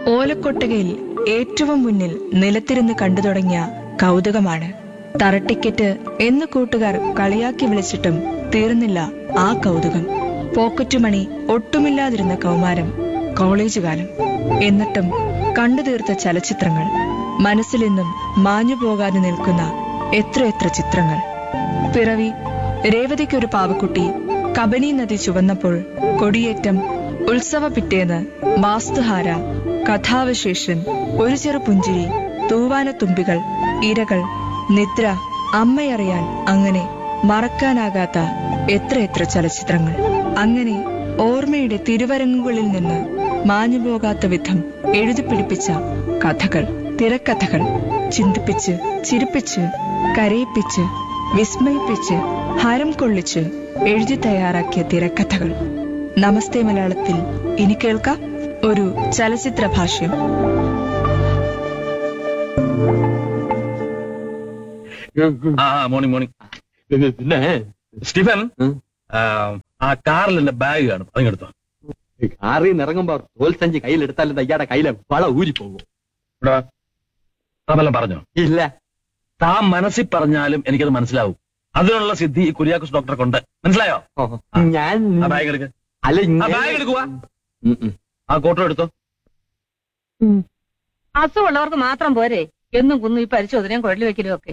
ഓലക്കൊട്ടകയിൽ ഏറ്റവും മുന്നിൽ നിലത്തിരുന്ന് കണ്ടു തുടങ്ങിയ കൗതുകമാണ് തറട്ടിക്കറ്റ് എന്ന് കൂട്ടുകാർ കളിയാക്കി വിളിച്ചിട്ടും തീർന്നില്ല ആ കൗതുകം പോക്കറ്റുമണി ഒട്ടുമില്ലാതിരുന്ന കൗമാരം കോളേജ് കാലം എന്നിട്ടും കണ്ടു തീർത്ത ചലച്ചിത്രങ്ങൾ മനസ്സിലെന്നും മാഞ്ഞു പോകാതെ നിൽക്കുന്ന എത്രയെത്ര ചിത്രങ്ങൾ പിറവി രേവതിക്കൊരു പാവക്കുട്ടി കബനി നദി ചുവന്നപ്പോൾ കൊടിയേറ്റം ഉത്സവ പിറ്റേന്ന് വാസ്തുഹാര കഥാവശേഷൻ ഒരു ചെറു പുഞ്ചിരി തൂവാനത്തുമ്പികൾ ഇരകൾ നിദ്ര അമ്മയറിയാൻ അങ്ങനെ മറക്കാനാകാത്ത എത്രയെത്ര ചലച്ചിത്രങ്ങൾ അങ്ങനെ ഓർമ്മയുടെ തിരുവരങ്ങുകളിൽ നിന്ന് മാഞ്ഞുപോകാത്ത വിധം എഴുതിപ്പിടിപ്പിച്ച കഥകൾ തിരക്കഥകൾ ചിന്തിപ്പിച്ച് ചിരിപ്പിച്ച് കരയിപ്പിച്ച് വിസ്മയിപ്പിച്ച് ഹരം കൊള്ളിച്ച് എഴുതി തയ്യാറാക്കിയ തിരക്കഥകൾ നമസ്തേ മലയാളത്തിൽ ഇനി കേൾക്കാം ഒരു ചലച്ചിത്ര ഭാഷ്യം ആ മോർണിംഗ് മോർണിംഗ് പിന്നെ സ്റ്റീഫൻ ആ, ആ കാറിൽ എന്റെ ബാഗ് കാണും അതിങ്ങെടുത്തോ കാറിൽ നിന്ന് ഇറങ്ങുമ്പോ തോൽസഞ്ചി കയ്യിലെടുത്താലും അയ്യാടെ കയ്യിലെ വള ഊരി പോകും ഇവിടെ വാ. താമെല്ലാം പറഞ്ഞോ ഇല്ല താൻ മനസ്സിൽ പറഞ്ഞാലും എനിക്കത് മനസ്സിലാവും അതിനുള്ള സിദ്ധി ഈ കുര്യാക്കോസ് ഡോക്ടറെ കൊണ്ട് മനസ്സിലായോ ഞാൻ ആ ബാഗ് എടുക്ക അല്ല ആ ഇങ്ങനെ- ബാഗ് എടുക്കുക ഉം, ഉം. ആ കോട്ടോ എടുത്തോ അസുഖമുള്ളവർക്ക് മാത്രം പോരെ എന്നും കുന്നും ഈ പരിശോധനയും കുഴൽ വെക്കലും ഒക്കെ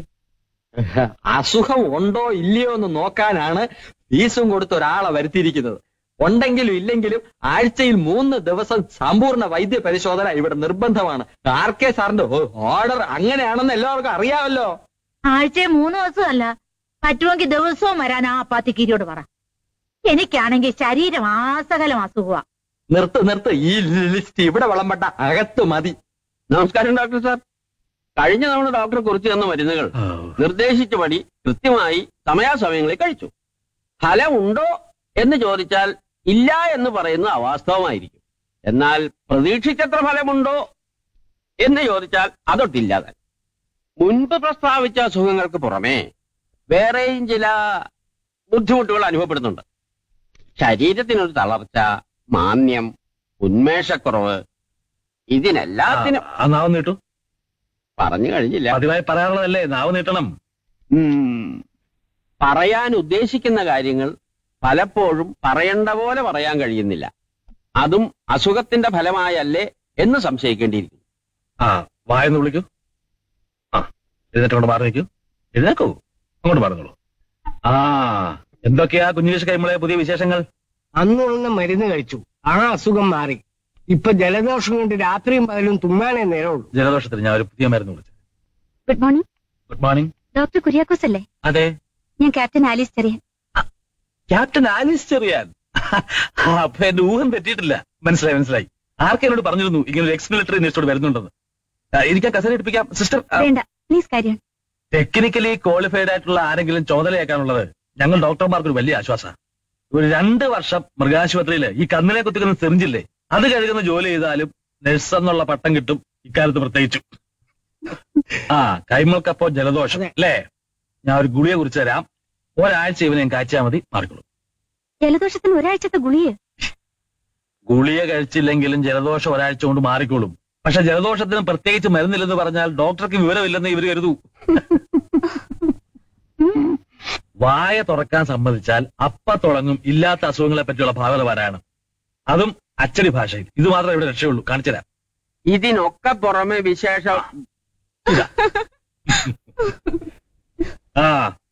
അസുഖം ഉണ്ടോ ഇല്ലയോ എന്ന് നോക്കാനാണ് ഫീസും കൊടുത്ത് ഒരാളെ വരുത്തിയിരിക്കുന്നത് ഉണ്ടെങ്കിലും ഇല്ലെങ്കിലും ആഴ്ചയിൽ മൂന്ന് ദിവസം സമ്പൂർണ്ണ വൈദ്യ പരിശോധന ഇവിടെ നിർബന്ധമാണ് ആർ കെ സാറിന്റെ ഓർഡർ അങ്ങനെയാണെന്ന് എല്ലാവർക്കും അറിയാമല്ലോ ആഴ്ചയിൽ മൂന്ന് ദിവസമല്ല പറ്റുമെങ്കിൽ ദിവസവും വരാൻ ആ അപ്പാത്തിക്കീരിയോട് പറ എനിക്കാണെങ്കിൽ ശരീരം ആസകലം അസുഖമാ നിർത്ത് നിർത്ത് ഈ ലിസ്റ്റ് ഇവിടെ വിളമ്പട്ട അകത്ത് മതി നമസ്കാരം ഡോക്ടർ സാർ കഴിഞ്ഞ തവണ ഡോക്ടർ കുറിച്ച് തന്ന മരുന്നുകൾ നിർദ്ദേശിച്ച പടി കൃത്യമായി സമയാസമയങ്ങളിൽ കഴിച്ചു ഫലം ഉണ്ടോ എന്ന് ചോദിച്ചാൽ ഇല്ല എന്ന് പറയുന്നത് അവാസ്തവമായിരിക്കും എന്നാൽ പ്രതീക്ഷിച്ചത്ര ഫലമുണ്ടോ എന്ന് ചോദിച്ചാൽ അതൊട്ടില്ലാതെ മുൻപ് പ്രസ്താവിച്ച അസുഖങ്ങൾക്ക് പുറമെ വേറെയും ചില ബുദ്ധിമുട്ടുകൾ അനുഭവപ്പെടുന്നുണ്ട് ശരീരത്തിനൊരു തളർച്ച മാന്യം ഉന്മേഷക്കുറവ് ഇതിനെല്ലാത്തിനും ആ നാവ് നീട്ടു പറഞ്ഞു കഴിഞ്ഞില്ല പതിവായി പറയാറുള്ളതല്ലേ നാവ് നീട്ടണം ഉം. പറയാൻ ഉദ്ദേശിക്കുന്ന കാര്യങ്ങൾ പലപ്പോഴും പറയേണ്ട പോലെ പറയാൻ കഴിയുന്നില്ല അതും അസുഖത്തിന്റെ ഫലമായല്ലേ എന്ന് സംശയിക്കേണ്ടിയിരിക്കുന്നു ആ വായെന്ന് വിളിക്കൂ ആ എഴുന്നേറ്റ് കൊണ്ട് മാറി നിൽക്കൂ എഴുന്നേക്കൂ അങ്ങോട്ട് പറഞ്ഞോളൂ ആ എന്തൊക്കെയാ കുഞ്ഞുവേശ് കൈമളെ പുതിയ വിശേഷങ്ങൾ അന്നുള്ള മരുന്ന് കഴിച്ചു ആ അസുഖം മാറി ഇപ്പൊ ജലദോഷം കൊണ്ട് രാത്രിയും പകലും തുമ്മാനേ നേരമുള്ളൂ ജലദോഷത്തിന് ഞാൻ ഒരു പുതിയ മരുന്ന് വിളിച്ചു good morning good morning doctor Kuriakose അല്ലേ അതെ ഞാൻ captain Alice Cherian captain Alice Cherian അപ്പൊ എന്റെ ഊഹം തെറ്റിയിട്ടില്ല മനസ്സിലായി മനസ്സിലായി ആർക്കെന്നോട് പറഞ്ഞിരുന്നു ഇങ്ങനെ ഒരു എക്സ് മിലിറ്ററി നേഴ്സോട് വരുന്നുണ്ടെന്ന് ആ, എനിക്ക് ആ കസേര എടുപ്പിക്കാം സിസ്റ്റർ വേണ്ട പ്ലീസ് കാര്യം ടെക്നിക്കലി ക്വാളിഫൈഡ് ആയിട്ടുള്ള ആരെങ്കിലും ചുമതലയാക്കാനുള്ളത് ഞങ്ങൾ ഡോക്ടർമാർക്ക് ഒരു വലിയ ആശ്വാസമാണ് ഒരു രണ്ട് വർഷം മൃഗാശുപത്രിയിൽ ഈ കന്നിനെ കുത്തിക്കുന്ന സെറിഞ്ചില്ലേ അത് കഴുകുന്ന ജോലി ചെയ്താലും നഴ്സ് എന്നുള്ള പട്ടം കിട്ടും ഇക്കാലത്ത് പ്രത്യേകിച്ചും ആ കൈമൾക്കപ്പോ ജലദോഷം അതെ. അല്ലേ ഞാൻ ഒരു ഗുളിയെ കുറിച്ച് തരാം ഒരാഴ്ച ഇവനെ ഞാൻ കാഴ്ചയാൽ മതി മാറിക്കോളൂ ജലദോഷത്തിന് ഒരാഴ്ചത്തെ ഗുളിയെ ഗുളിയ കഴിച്ചില്ലെങ്കിലും ജലദോഷം ഒരാഴ്ച കൊണ്ട് മാറിക്കോളും പക്ഷെ ജലദോഷത്തിന് പ്രത്യേകിച്ച് മരുന്നില്ലെന്ന് പറഞ്ഞാൽ ഡോക്ടർക്ക് വിവരമില്ലെന്ന് ഇവർ കരുതൂ വായ തുറക്കാൻ സമ്മതിച്ചാൽ അപ്പ തുടങ്ങും ഇല്ലാത്ത അസുഖങ്ങളെ പറ്റിയുള്ള ഭാഗത പാരായണം അതും അച്ചടി ഭാഷയിൽ ഇത് മാത്രമേ ഇവിടെ രക്ഷയുള്ളൂ കാണിച്ചുതരാം ഇതിനൊക്കെ പുറമെ വിശേഷം ആ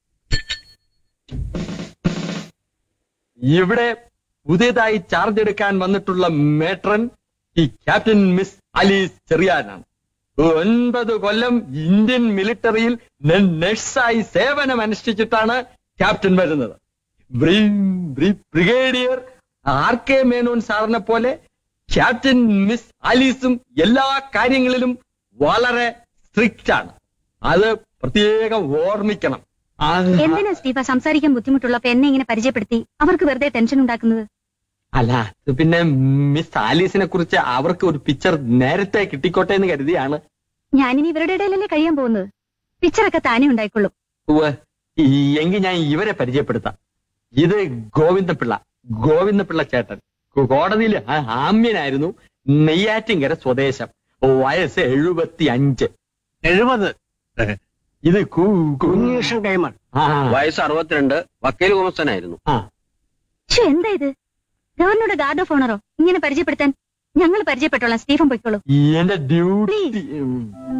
ഇവിടെ പുതിയതായി ചാർജ് എടുക്കാൻ വന്നിട്ടുള്ള മേട്രൻ ഈ ക്യാപ്റ്റൻ മിസ് അലീസ് ചെറിയാനാണ് ഒൻപത് കൊല്ലം ഇന്ത്യൻ മിലിറ്ററിയിൽ നെ- നഴ്സായി സേവനം അനുഷ്ഠിച്ചിട്ടാണ് ക്യാപ്റ്റൻ വരുന്നത് bri- bri- brigadier R K Menon സാറിനെ പോലെ ക്യാപ്റ്റൻ മിസ് അലീസും എല്ലാ കാര്യങ്ങളിലും വളരെ സ്ട്രിക്റ്റ് ആണ് അത് പ്രത്യേകം ഓർമ്മിക്കണം ആ- എന്തിനാ സ്റ്റീഫ സംസാരിക്കാൻ ബുദ്ധിമുട്ടുള്ളപ്പോ എന്നെ ഇങ്ങനെ പരിചയപ്പെടുത്തി അവർക്ക് വെറുതെ ടെൻഷൻ ഉണ്ടാക്കുന്നത് അല്ല അത് പിന്നെ മിസ് ആലീസിനെ കുറിച്ച് അവർക്ക് ഒരു പിക്ചർ നേരത്തെ കിട്ടിക്കോട്ടെ എന്ന് കരുതിയാണ് ഞാനിനി ഇവരുടെ ഇടയിലല്ലേ കഴിയാൻ പോകുന്നത് പിക്ചറൊക്കെ താനേ ഉണ്ടായിക്കൊള്ളും ഉവ്വ്. ഈ- എങ്കിൽ ഞാൻ ഇവരെ പരിചയപ്പെടുത്താം ഇത് ഗോവിന്ദപിള്ള ഗോവിന്ദപിള്ള ചേട്ടൻ കോ- കോടതിയിൽ ആ- ആമ്യനായിരുന്നു നെയ്യാറ്റിങ്കര സ്വദേശം വയസ്സ് എഴുപത്തി അഞ്ച് എഴുപത് ഇത് കു- കു- കുഞ്ഞുകൃഷ്ണൻ കൈമൾ ആ, വയസ്സ് അറുപത്തിരണ്ട് വക്കീൽ കുമസ്തനായിരുന്നു ആ. ശ്ശോ, എന്താ ഇത് ഗവർണറുടെ ഗാർഡ് ഓഫ് ഓണറോ ഇങ്ങനെ പരിചയപ്പെടുത്താൻ ഞങ്ങൾ പരിചയപ്പെട്ടോളാം സ്റ്റീഫൻ പൊയ്ക്കോളൂ എന്റെ ഡ്യൂട്ടി